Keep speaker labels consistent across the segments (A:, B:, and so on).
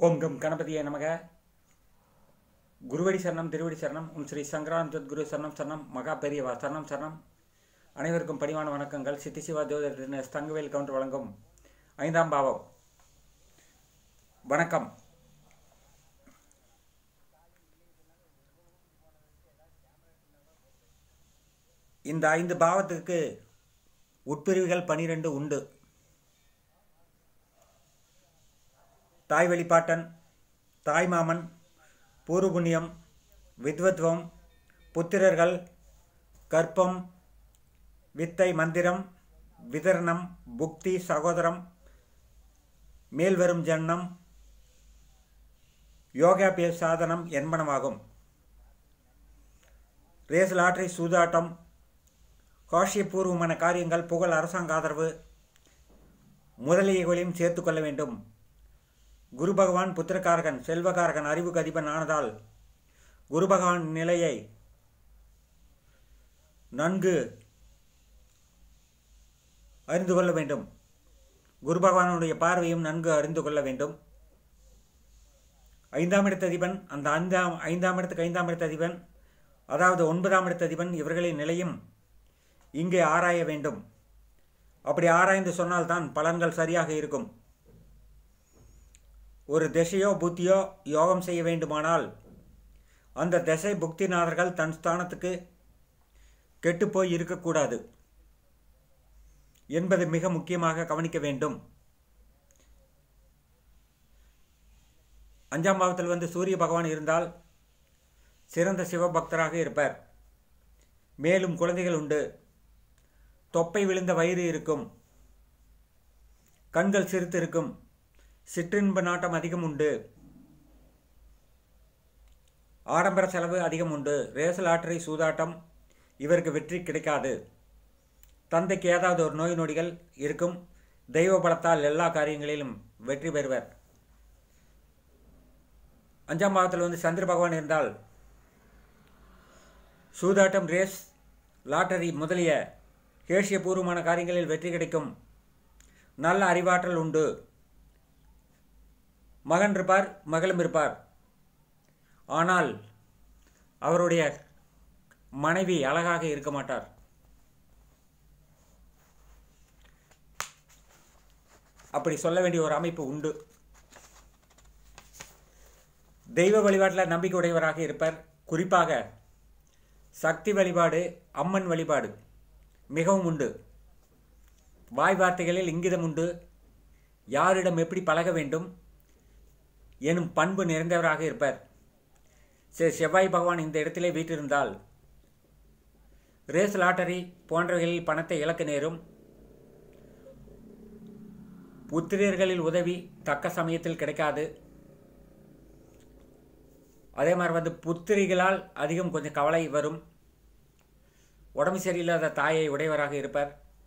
A: ஓம் come கணபதியே நமக குருவடி சரணம் திருவடி சரணம் உன் ஸ்ரீ சங்கரானந்த குரு சரணம் சரணம் மகா பெரியவா சரணம் சரணம் அனைவருக்கும் பணிவான வணக்கங்கள் சித்தி சிவா ஜோதிட தங்கவேல் கவுண்டர் வழங்கும் ஐந்தாம் பாவம் வணக்கம் இந்த ஐந்து பாவத்துக்கு உட்பிரிவுகள் பனிரெண்டு உண்டு தாய் வெளிப்பாட்டன் தாய்மாமன் பூர்வபுண்ணியம் வித்வத்வம் புத்திரர்கள் கற்பம் வித்தை மந்திரம் விதரணம் புக்தி சகோதரம் மேல்வரும் ஜன்னம் யோகாபிய சாதனம் என்பனமாகும் ரேஸ் லாட்டரி சூதாட்டம் காஷியபூர்வமான காரியங்கள் புகழ் அரசாங்க ஆதரவு முதலியவைகளையும் சேர்த்து கொள்ள வேண்டும் குரு பகவான் புத்திரகாரகன் செல்வகாரகன் அறிவுக்கு அதிபன் ஆனதால் குரு பகவான் நிலையை நன்கு அறிந்து கொள்ள வேண்டும் குரு பகவானுடைய பார்வையும் நன்கு அறிந்து கொள்ள வேண்டும் ஐந்தாம் இடத்த அதிபன் அந்த ஐந்தாம் ஐந்தாம் இடத்துக்கு ஐந்தாம் இடத்த அதிபன் அதாவது ஒன்பதாம் இடத்த அதிபன் இவர்களின் நிலையும் இங்கே ஆராய வேண்டும் அப்படி ஆராய்ந்து சொன்னால்தான் பலன்கள் சரியாக இருக்கும் ஒரு திசையோ புத்தியோ யோகம் செய்ய வேண்டுமானால் அந்த திசை புக்திநாதர்கள் தன் ஸ்தானத்துக்கு கெட்டுப்போய் இருக்கக்கூடாது என்பது மிக முக்கியமாக கவனிக்க வேண்டும் அஞ்சாம் பாவத்தில் வந்து சூரிய பகவான் இருந்தால் சிறந்த சிவபக்தராக இருப்பார் மேலும் குழந்தைகள் உண்டு தொப்பை விழுந்த வயிறு இருக்கும் கண்கள் சிரித்து இருக்கும் சிற்றின்ப நாட்டம் அதிகம் உண்டு ஆடம்பர செலவு அதிகம் உண்டு ரேச லாட்டரி சூதாட்டம் இவருக்கு வெற்றி கிடைக்காது தந்தைக்கு ஏதாவது ஒரு நோய் நொடிகள் இருக்கும் தெய்வ பலத்தால் எல்லா காரியங்களிலும் வெற்றி பெறுவர் அஞ்சாம் பாவத்தில் வந்து சந்திர பகவான் இருந்தால் சூதாட்டம் ரேஸ் லாட்டரி முதலிய கேசிய பூர்வமான காரியங்களில் வெற்றி கிடைக்கும் நல்ல அறிவாற்றல் உண்டு மகன் இருப்பார் மகளும் இருப்பார் ஆனால் அவருடைய மனைவி அழகாக இருக்க மாட்டார் அப்படி சொல்ல வேண்டிய ஒரு அமைப்பு உண்டு தெய்வ வழிபாட்டில் நம்பிக்கை உடையவராக இருப்பார் குறிப்பாக சக்தி வழிபாடு அம்மன் வழிபாடு மிகவும் உண்டு வாய் வார்த்தைகளில் இங்கிதம் உண்டு யாரிடம் எப்படி பழக வேண்டும் எனும் பண்பு நிறைந்தவராக இருப்பார் சரி செவ்வாய் பகவான் இந்த இடத்திலே வீட்டிருந்தால் ரேஸ் லாட்டரி போன்றவைகளில் பணத்தை இழக்க நேரும் புத்திரியர்களில் உதவி தக்க சமயத்தில் கிடைக்காது அதே மாதிரி வந்து புத்திரிகளால் அதிகம் கொஞ்சம் கவலை வரும் உடம்பு சரியில்லாத தாயை உடையவராக இருப்பார்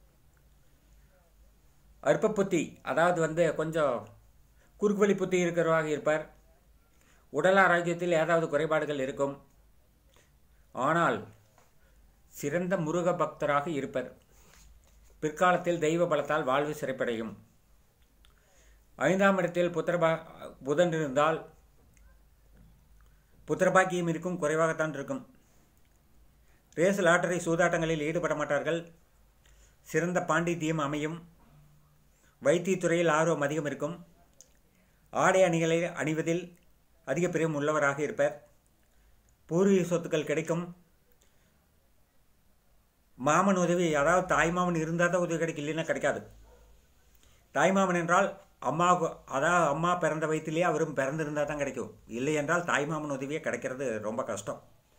A: அற்ப புத்தி அதாவது வந்து கொஞ்சம் குறுக்குவழி புத்தி இருக்கிறவராக இருப்பார் உடல் ஆரோக்கியத்தில் ஏதாவது குறைபாடுகள் இருக்கும் ஆனால் சிறந்த முருக பக்தராக இருப்பர் பிற்காலத்தில் தெய்வ பலத்தால் வாழ்வு சிறைப்படையும் ஐந்தாம் இடத்தில் புத்திரபா புதன் இருந்தால் புத்திரபாக்கியம் இருக்கும் குறைவாகத்தான் இருக்கும் ரேஸ் லாட்டரி சூதாட்டங்களில் ஈடுபட மாட்டார்கள் சிறந்த பாண்டித்தியம் அமையும் வைத்தியத்துறையில் ஆர்வம் அதிகம் இருக்கும் ஆடை அணிகளை அணிவதில் அதிக பிரியம் உள்ளவராக இருப்பர் பூர்வீக சொத்துக்கள் கிடைக்கும் மாமன் உதவி அதாவது தாய்மாமன் இருந்தால் தான் உதவி கிடைக்கும் இல்லைன்னா கிடைக்காது தாய்மாமன் என்றால் அம்மாவுக்கு அதாவது அம்மா பிறந்த வயிற்றுலேயே அவரும் பிறந்திருந்தால் தான் கிடைக்கும் இல்லை என்றால் தாய்மாமன் உதவியே கிடைக்கிறது ரொம்ப கஷ்டம்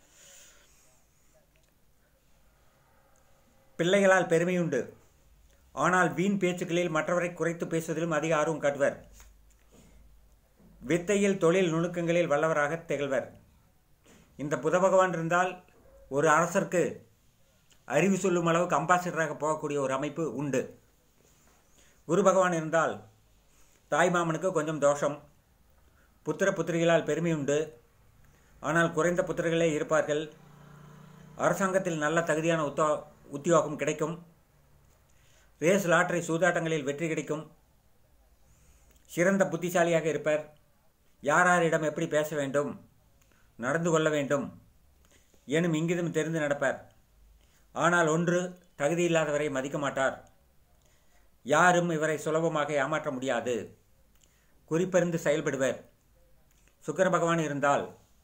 A: பிள்ளைகளால் பெருமை உண்டு ஆனால் வீண் பேச்சுக்களில் மற்றவரை குறைத்து பேசுவதிலும் அதிக ஆர்வம் காட்டுவர் வித்தையில் தொழில் நுணுக்கங்களில் வல்லவராக திகழ்வர் இந்த புத பகவான் இருந்தால் ஒரு அரசருக்கு அறிவு சொல்லும் அளவுக்கு அம்பாசிடராக போகக்கூடிய ஒரு அமைப்பு உண்டு குரு பகவான் இருந்தால் தாய்மாமனுக்கு கொஞ்சம் தோஷம் புத்திர புத்திரிகளால் பெருமை உண்டு ஆனால் குறைந்த புத்திரர்களே இருப்பார்கள் அரசாங்கத்தில் நல்ல தகுதியான உத்தோ உத்தியோகம் கிடைக்கும் ரேஸ் லாட்டரி சூதாட்டங்களில் வெற்றி கிடைக்கும் சிறந்த புத்திசாலியாக இருப்பார் யார் யாரிடம் எப்படி பேச வேண்டும் நடந்து கொள்ள வேண்டும் எனும் இங்கிதம் தெரிந்து நடப்பார் ஆனால் ஒன்று தகுதியில்லாதவரை மதிக்க மாட்டார் யாரும் இவரை சுலபமாக ஏமாற்ற முடியாது குறிப்பறிந்து செயல்படுவர் சுக்கர பகவான் இருந்தால்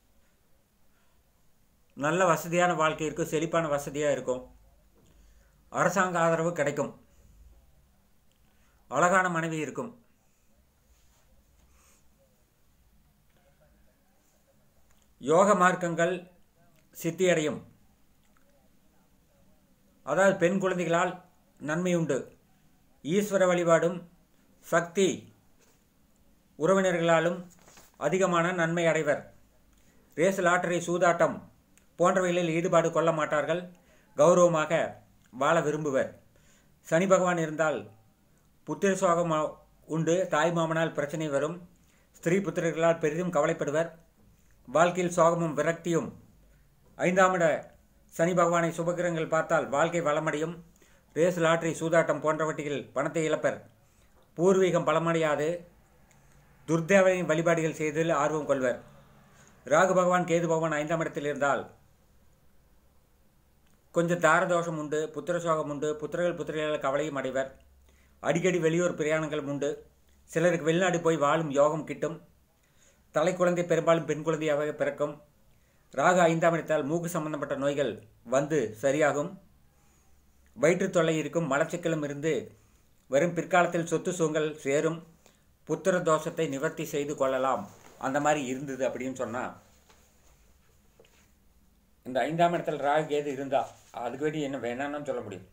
A: நல்ல வசதியான வாழ்க்கை இருக்கும் செழிப்பான வசதியாக இருக்கும் அரசாங்க ஆதரவு கிடைக்கும் அழகான மனைவி இருக்கும் யோக மார்க்கங்கள் சித்தியடையும் அதாவது பெண் குழந்தைகளால் நன்மை உண்டு ஈஸ்வர வழிபாடும் சக்தி உறவினர்களாலும் அதிகமான நன்மை அடைவர் ரேஸ் லாட்டரி சூதாட்டம் போன்றவைகளில் ஈடுபாடு கொள்ள மாட்டார்கள் கௌரவமாக வாழ விரும்புவர் சனி பகவான் இருந்தால் புத்திர சோகம் உண்டு தாய் மாமனால் பிரச்சனை வரும் ஸ்திரீ புத்திரர்களால் பெரிதும் கவலைப்படுவர் வாழ்க்கையில் சோகமும் விரக்தியும் ஐந்தாம் இட சனி பகவானை சுபகிரகங்கள் பார்த்தால் வாழ்க்கை வளமடையும் ரேஸ் லாட்டரி சூதாட்டம் போன்றவற்றில் பணத்தை இழப்பர் பூர்வீகம் பலமடையாது துர்தேவனின் வழிபாடுகள் செய்ததில் ஆர்வம் கொள்வர் ராகு பகவான் கேது பகவான் ஐந்தாம் இடத்தில் இருந்தால் கொஞ்சம் தாரதோஷம் உண்டு புத்திர சோகம் உண்டு புத்திரர்கள் புத்திரர்கள் கவலையும் அடைவர் அடிக்கடி வெளியூர் பிரயாணங்களும் உண்டு சிலருக்கு வெளிநாடு போய் வாழும் யோகம் கிட்டும் தலை குழந்தை பெரும்பாலும் பெண் குழந்தையாக பிறக்கும் ராகு ஐந்தாம் இடத்தால் மூக்கு சம்பந்தப்பட்ட நோய்கள் வந்து சரியாகும் வயிற்று தொல்லை இருக்கும் மலச்சிக்கலும் இருந்து வரும் பிற்காலத்தில் சொத்து சுகங்கள் சேரும் புத்திர தோஷத்தை நிவர்த்தி செய்து கொள்ளலாம் அந்த மாதிரி இருந்தது அப்படின்னு சொன்னால் இந்த ஐந்தாம் இடத்துல ராகு கேது இருந்தா அதுக்கு வேண்டி என்ன வேணாம்னு சொல்ல முடியும்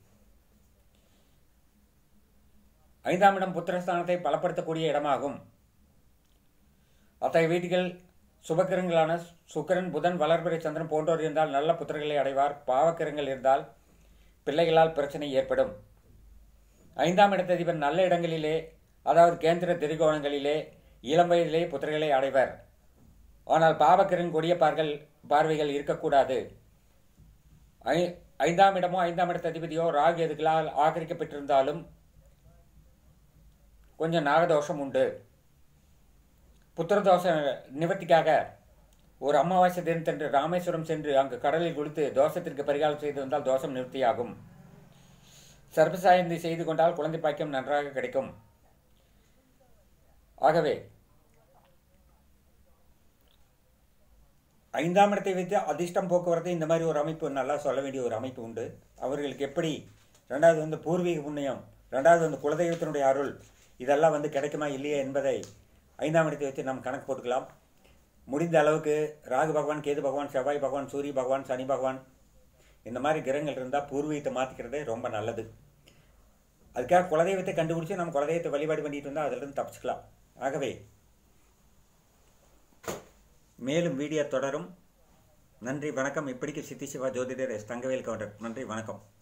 A: ஐந்தாம் இடம் புத்திரஸ்தானத்தை பலப்படுத்தக்கூடிய இடமாகும் அத்தகைய வீடுகள் சுபக்கிரங்களான சுக்கரன் புதன் வளர்பிறை சந்திரன் போன்றோர் இருந்தால் நல்ல புத்திரர்களை அடைவார் பாவக்கிரங்கள் இருந்தால் பிள்ளைகளால் பிரச்சனை ஏற்படும் ஐந்தாம் இடத்ததிபர் நல்ல இடங்களிலே அதாவது கேந்திர திரிகோணங்களிலே இளம் வயதிலே புத்திரர்களை அடைவர் ஆனால் பாவக்கிரன் கொடிய பார்கள் பார்வைகள் இருக்கக்கூடாது ஐ ஐந்தாம் இடமோ ஐந்தாம் இடத்த அதிபதியோ ராகு எதுகளால் ஆகரிக்கப்பட்டிருந்தாலும் கொஞ்சம் நாகதோஷம் உண்டு புத்திரதோஷ நிவர்த்திக்காக ஒரு அமாவாசை தினத்தன்று ராமேஸ்வரம் சென்று அங்கு கடலில் குளித்து தோஷத்திற்கு பரிகாரம் செய்து வந்தால் தோஷம் நிவர்த்தியாகும் சர்பசாயந்தி செய்து கொண்டால் குழந்தை பாக்கியம் நன்றாக கிடைக்கும் ஆகவே ஐந்தாம் இடத்தை வைத்து அதிர்ஷ்டம் போக்குவரத்து இந்த மாதிரி ஒரு அமைப்பு நல்லா சொல்ல வேண்டிய ஒரு அமைப்பு உண்டு அவர்களுக்கு எப்படி ரெண்டாவது வந்து பூர்வீக புண்ணியம் ரெண்டாவது வந்து குலதெய்வத்தினுடைய அருள் இதெல்லாம் வந்து கிடைக்குமா இல்லையா என்பதை ஐந்தாம் இடத்தை வச்சு நாம் கணக்கு போட்டுக்கலாம் முடிந்த அளவுக்கு ராகு பகவான் கேது பகவான் செவ்வாய் பகவான் சூரிய பகவான் சனி பகவான் இந்த மாதிரி கிரகங்கள் இருந்தால் பூர்வீகத்தை மாற்றிக்கிறதே ரொம்ப நல்லது அதுக்காக குலதெய்வத்தை கண்டுபிடிச்சி நம்ம குலதெய்வத்தை வழிபாடு பண்ணிட்டு வந்தால் அதிலிருந்து தப்பிச்சுக்கலாம் ஆகவே மேலும் வீடியோ தொடரும் நன்றி வணக்கம் இப்படிக்கு சித்தி சிவா ஜோதிடர் எஸ் தங்கவேல் கவுண்டர் நன்றி வணக்கம்